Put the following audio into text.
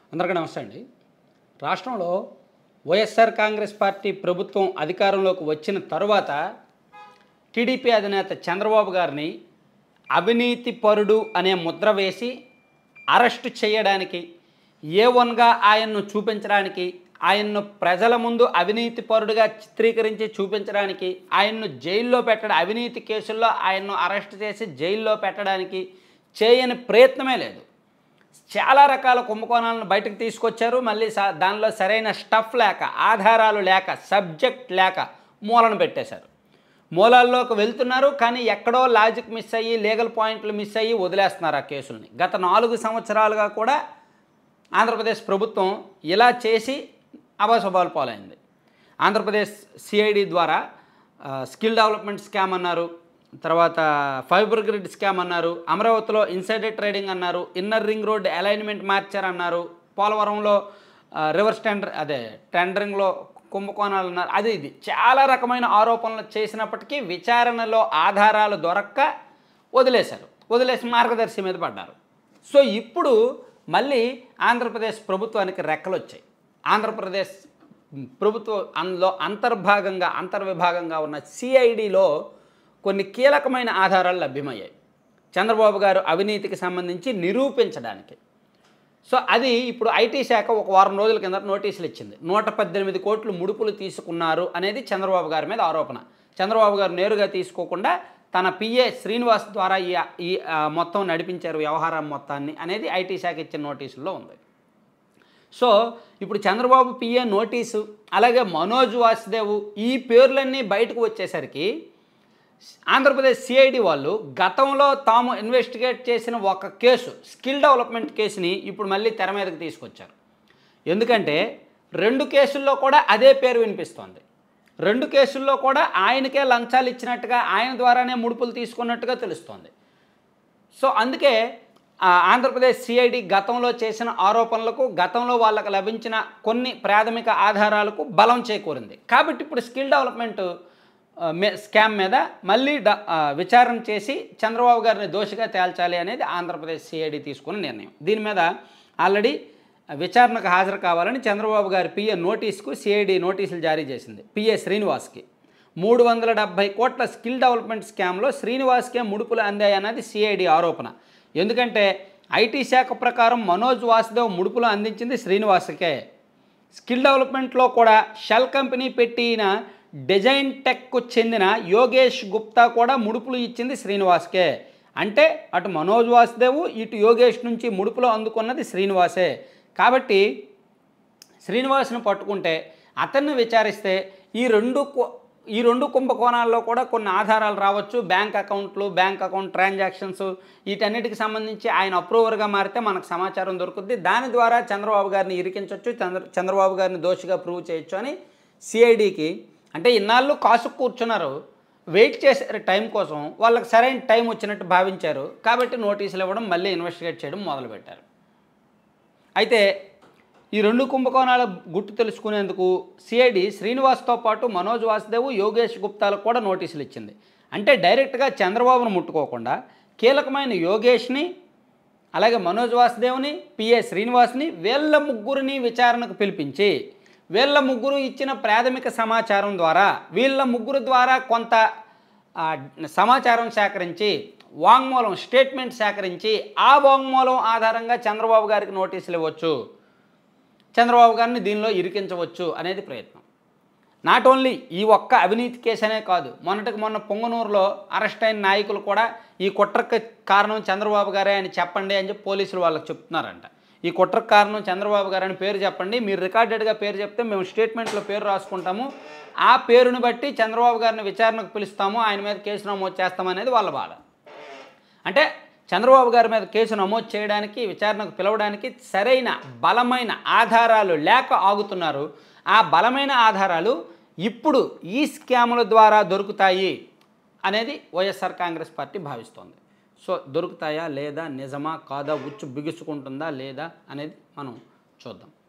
అందరికీ నమస్తే అండి రాష్ట్రంలో వైఎస్ఆర్ కాంగ్రెస్ పార్టీ ప్రభుత్వం అధికారంలోకి వచ్చిన తరువాత టీడీపీ అధినేత చంద్రబాబు గారిని అవినీతి పరుడు అనే ముద్ర వేసి అరెస్ట్ చేయడానికి ఏ వన్గా ఆయన్ను చూపించడానికి ఆయన్ను ప్రజల ముందు అవినీతి పరుడుగా చిత్రీకరించి చూపించడానికి ఆయన్ను జైల్లో పెట్టడం అవినీతి కేసుల్లో ఆయన్ను అరెస్ట్ చేసి జైల్లో పెట్టడానికి చేయని ప్రయత్నమే లేదు చాలా రకాల కుంభకోణాలను బయటకు తీసుకొచ్చారు మళ్ళీ స- దానిలో సరైన స్టఫ్ లేక ఆధారాలు లేక సబ్జెక్ట్ లేక మూలను పెట్టేశారు మూలాల్లోకి వెళ్తున్నారు కానీ ఎక్కడో లాజిక్ మిస్ అయ్యి లీగల్ పాయింట్లు మిస్ అయ్యి వదిలేస్తున్నారు ఆ కేసుల్ని గత నాలుగు సంవత్సరాలుగా కూడా ఆంధ్రప్రదేశ్ ప్రభుత్వం ఇలా చేసి అభాశుభాలు పాలైంది ఆంధ్రప్రదేశ్ సిఐడి ద్వారా ఆ, స్కిల్ డెవలప్మెంట్ స్కామ్ అన్నారు తర్వాత ఫైబర్ గ్రిడ్ స్కామ్ అన్నారు అమరావతిలో ఇన్సైడర్ ట్రేడింగ్ అన్నారు ఇన్నర్ రింగ్ రోడ్ అలైన్మెంట్ మార్చారన్నారు పోలవరంలో ఆ, రివర్స్ టెండర్ అదే టెండరింగ్లో కుంభకోణాలు అన్నారు అది ఇది చాలా రకమైన ఆరోపణలు చేసినప్పటికీ విచారణలో ఆధారాలు దొరక్క వదిలేశారు వదిలేసి మార్గదర్శి మీద పడ్డారు సో ఇప్పుడు మళ్ళీ ఆంధ్రప్రదేశ్ ప్రభుత్వానికి రెక్కలు వచ్చాయి ఆంధ్రప్రదేశ్ ప్రభుత్వం అందులో అంతర్భాగంగా అంతర్విభాగంగా ఉన్న సిఐడిలో కొన్ని కీలకమైన ఆధారాలు లభ్యమయ్యాయి చంద్రబాబు గారు అవినీతికి సంబంధించి నిరూపించడానికి సో అది ఇప్పుడు ఐటీ శాఖ ఒక వారం రోజుల కింద నోటీసులు ఇచ్చింది నూట పద్దెనిమిది కోట్లు ముడుపులు తీసుకున్నారు అనేది చంద్రబాబు గారి మీద ఆరోపణ చంద్రబాబు గారు నేరుగా తీసుకోకుండా తన పిఏ శ్రీనివాస్ ద్వారా ఈ ఈ ఆ, మొత్తం నడిపించారు వ్యవహారం మొత్తాన్ని అనేది ఐటీ శాఖ ఇచ్చిన నోటీసుల్లో ఉంది సో ఇప్పుడు చంద్రబాబు పిఏ నోటీసు అలాగే మనోజ్ వాసుదేవ్ ఈ పేర్లన్నీ బయటకు వచ్చేసరికి ఆంధ్రప్రదేశ్ సిఐడి వాళ్ళు గతంలో తాము ఇన్వెస్టిగేట్ చేసిన ఒక కేసు స్కిల్ డెవలప్మెంట్ కేసుని ఇప్పుడు మళ్ళీ తెర మీదకి తీసుకొచ్చారు ఎందుకంటే రెండు కేసుల్లో కూడా అదే పేరు వినిపిస్తోంది రెండు కేసుల్లో కూడా ఆయనకే లంచాలు ఇచ్చినట్టుగా ఆయన ద్వారానే ముడుపులు తీసుకున్నట్టుగా తెలుస్తోంది సో అందుకే ఆ, ఆంధ్రప్రదేశ్ సిఐడి గతంలో చేసిన ఆరోపణలకు గతంలో వాళ్ళకు లభించిన కొన్ని ప్రాథమిక ఆధారాలకు బలం చేకూరింది కాబట్టి ఇప్పుడు స్కిల్ డెవలప్మెంట్ ఆ, మే- స్కామ్ మీద మళ్ళీ డ ఆ, విచారణ చేసి చంద్రబాబు గారిని దోషిగా తేల్చాలి అనేది ఆంధ్రప్రదేశ్ సిఐడి తీసుకున్న నిర్ణయం దీని మీద ఆల్రెడీ విచారణకు హాజరు కావాలని చంద్రబాబు గారి పిఏ నోటీస్కు సిఐడి నోటీసులు జారీ చేసింది పిఏ శ్రీనివాస్కి మూడు వందల డెబ్భై కోట్ల స్కిల్ డెవలప్మెంట్ స్కామ్లో శ్రీనివాస్కే ముడుపులు అందాయన్నది సిఐడి ఆరోపణ ఎందుకంటే ఐటీ శాఖ ప్రకారం మనోజ్ వాసుదేవ్ ముడుపులు అందించింది శ్రీనివాస్కే స్కిల్ డెవలప్మెంట్లో కూడా షెల్ కంపెనీ పెట్టిన డిజైన్ టెక్కు చెందిన యోగేష్ గుప్తా కూడా ముడుపులు ఇచ్చింది శ్రీనివాస్కే అంటే అటు మనోజ్ వాసుదేవ్ ఇటు యోగేష్ నుంచి ముడుపులు అందుకున్నది శ్రీనివాసే కాబట్టి శ్రీనివాసును పట్టుకుంటే అతన్ని విచారిస్తే ఈ రెండు కు- ఈ రెండు కుంభకోణాల్లో కూడా కొన్ని ఆధారాలు రావచ్చు బ్యాంక్ అకౌంట్లు బ్యాంక్ అకౌంట్ ట్రాన్సాక్షన్స్ వీటన్నిటికి సంబంధించి ఆయన అప్రూవర్గా మారితే మనకు సమాచారం దొరుకుద్ది దాని ద్వారా చంద్రబాబు గారిని ఇరికించవచ్చు చంద్ర చంద్రబాబు గారిని దోషిగా ప్రూవ్ చేయొచ్చు అని సిఐడికి అంటే ఇన్నాళ్ళు కాసు కూర్చున్నారు వెయిట్ చేశారు టైం కోసం వాళ్ళకి సరైన టైం వచ్చినట్టు భావించారు కాబట్టి నోటీసులు ఇవ్వడం మళ్ళీ ఇన్వెస్టిగేట్ చేయడం మొదలుపెట్టారు అయితే ఈ రెండు కుంభకోణాల గుట్టు తెలుసుకునేందుకు సిఐడి శ్రీనివాస్తో పాటు మనోజ్ వాసుదేవ్ యోగేష్ గుప్తాలకు కూడా నోటీసులు ఇచ్చింది అంటే డైరెక్ట్గా చంద్రబాబును ముట్టుకోకుండా కీలకమైన యోగేష్ని అలాగే మనోజ్ వాసుదేవ్ని పిఏ శ్రీనివాస్ని వీళ్ళ ముగ్గురిని విచారణకు పిలిపించి వీళ్ళ ముగ్గురు ఇచ్చిన ప్రాథమిక సమాచారం ద్వారా వీళ్ళ ముగ్గురు ద్వారా కొంత ఆ, సమాచారం సేకరించి వాంగ్మూలం స్టేట్మెంట్ సేకరించి ఆ వాంగ్మూలం ఆధారంగా చంద్రబాబు గారికి నోటీసులు ఇవ్వచ్చు చంద్రబాబు గారిని దీనిలో ఇరికించవచ్చు అనేది ప్రయత్నం నాట్ ఓన్లీ ఈ ఒక్క అవినీతి కేసు అనే కాదు మొన్నటికి మొన్న పొంగనూరులో అరెస్ట్ అయిన నాయకులు కూడా ఈ కుట్రకి కారణం చంద్రబాబు గారే అని చెప్పండి అని చెప్పి పోలీసులు వాళ్ళకి చెప్తున్నారంట ఈ కుట్రకు కారణం చంద్రబాబు గారు అని పేరు చెప్పండి మీరు రికార్డెడ్గా పేరు చెప్తే మేము స్టేట్మెంట్లో పేరు రాసుకుంటాము ఆ పేరుని బట్టి చంద్రబాబు గారిని విచారణకు పిలుస్తాము ఆయన మీద కేసు నమోదు చేస్తామనేది వాళ్ళ బాధ అంటే చంద్రబాబు గారి మీద కేసు నమోదు చేయడానికి విచారణకు పిలవడానికి సరైన బలమైన ఆధారాలు లేక ఆగుతున్నారు ఆ బలమైన ఆధారాలు ఇప్పుడు ఈ స్కాముల ద్వారా దొరుకుతాయి అనేది వైఎస్ఆర్ కాంగ్రెస్ పార్టీ భావిస్తోంది సో దొరుకుతాయా లేదా నిజమా కాదా ఉచ్చు బిగుసుకుంటుందా లేదా అనేది మనం చూద్దాం